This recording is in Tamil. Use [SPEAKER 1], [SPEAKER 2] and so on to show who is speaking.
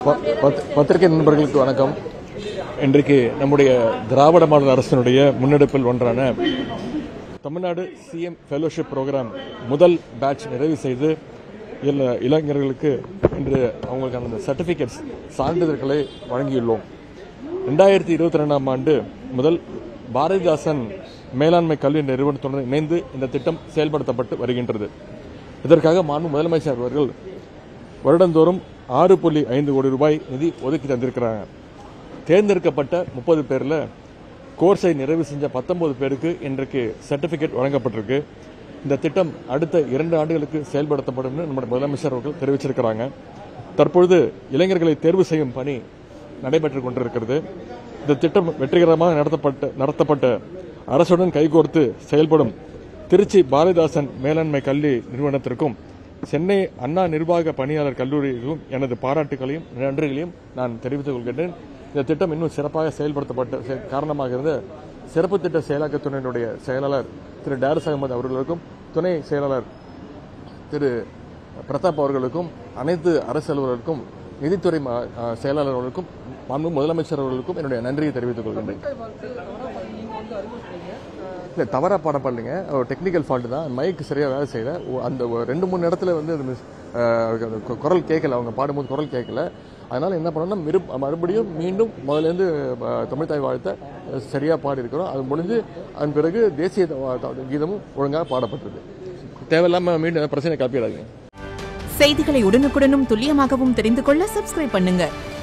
[SPEAKER 1] ப- பத்- பத்திரிகை நண்பர்களுக்கு வணக்கம் இன்றைக்கு நம்முடைய திராவிட மாடல் அரசினுடைய முன்னெடுப்பில் ஒன்றான தமிழ்நாடு சிஎம் ஃபெலோஷிப் ப்ரோக்ராம் முதல் பேட்ச் நிறைவு செய்து இள- இளைஞர்களுக்கு இன்று அவங்களுக்கான அந்த சர்டிபிகேட்ஸ் சான்றிதழ்களை வழங்கியுள்ளோம் ரெண்டாயிரத்தி இருபத்தி ரெண்டாம் ஆண்டு முதல் பாரதிதாசன் மேலாண்மை கல்வி நிறுவனத்துடன் இணைந்து இந்த திட்டம் செயல்படுத்தப்பட்டு வருகின்றது இதற்காக மாண்பு முதலமைச்சர் அவர்கள் வருடந்தோறும் ஆறு புள்ளி ஐந்து கோடி ரூபாய் நிதி ஒதுக்கி தந்திருக்கிறாங்க தேர்ந்தெடுக்கப்பட்ட முப்பது பேரில் கோர்ஸை நிறைவு செஞ்ச பத்தொன்பது பேருக்கு இன்றைக்கு சர்டிபிகேட் வழங்கப்பட்டிருக்கு இந்த திட்டம் அடுத்த இரண்டு ஆண்டுகளுக்கு செயல்படுத்தப்படும் நம்முடைய முதலமைச்சர் அவர்கள் தெரிவிச்சிருக்கிறாங்க தற்பொழுது இளைஞர்களை தேர்வு செய்யும் பணி நடைபெற்றுக் கொண்டிருக்கிறது இந்த திட்டம் வெற்றிகரமாக நடத்தப்பட்ட நடத்தப்பட்ட அரசுடன் கைகோர்த்து செயல்படும் திருச்சி பாரதிதாசன் மேலாண்மை கல்வி நிறுவனத்திற்கும் சென்னை அண்ணா நிர்வாக பணியாளர் கல்லூரிக்கும் எனது பாராட்டுகளையும் நன்றிகளையும் நான் தெரிவித்துக் கொள்கின்றேன் இந்த திட்டம் இன்னும் சிறப்பாக செயல்படுத்தப்பட்ட செ- காரணமாக இருந்த சிறப்பு திட்ட செயலாக்கத் துறையினுடைய செயலாளர் திரு டாரிஸ் அகமது அவர்களுக்கும் துணை செயலாளர் திரு பிரதாப் அவர்களுக்கும் அனைத்து அரசு அலுவலருக்கும் நிதித்துறை ம- அ, செயலாளர் அவர்களுக்கும் மாண்பு முதலமைச்சர் அவர்களுக்கும் என்னுடைய நன்றியை தெரிவித்துக் கொள்கின்றேன் இல்லை தவறாக பாடம் பண்ணலைங்க ஒரு டெக்னிக்கல் ஃபால்ட் தான் மைக் சரியாக வேலை செய்யல ஒ- அந்த ஒரு ரெண்டு மூணு இடத்துல வந்து அது மிஸ் அஹ், கு- குரல் கேட்கல அவங்க பாடும்போது குரல் கேட்கல அதனால என்ன பண்ணோம்னா மிரு மறுபடியும் மீண்டும் முதலேருந்து அஹ், தமிழ் தாய் வாழ்த்தை அஹ், சரியா பாடி இருக்கிறோம் அது முடிஞ்சு அதன் பிறகு தேசிய த- த- கீதமும் ஒழுங்காக பாடப்பட்டது தேவையில்லாம மீண்டும் ஏதாவது பிரச்சனை காப்பிடாதுங்க
[SPEAKER 2] செய்திகளை உடனுக்குடனும் துல்லியமாகவும் தெரிந்து கொள்ள சப்ஸ்கிரைப் பண்ணுங்க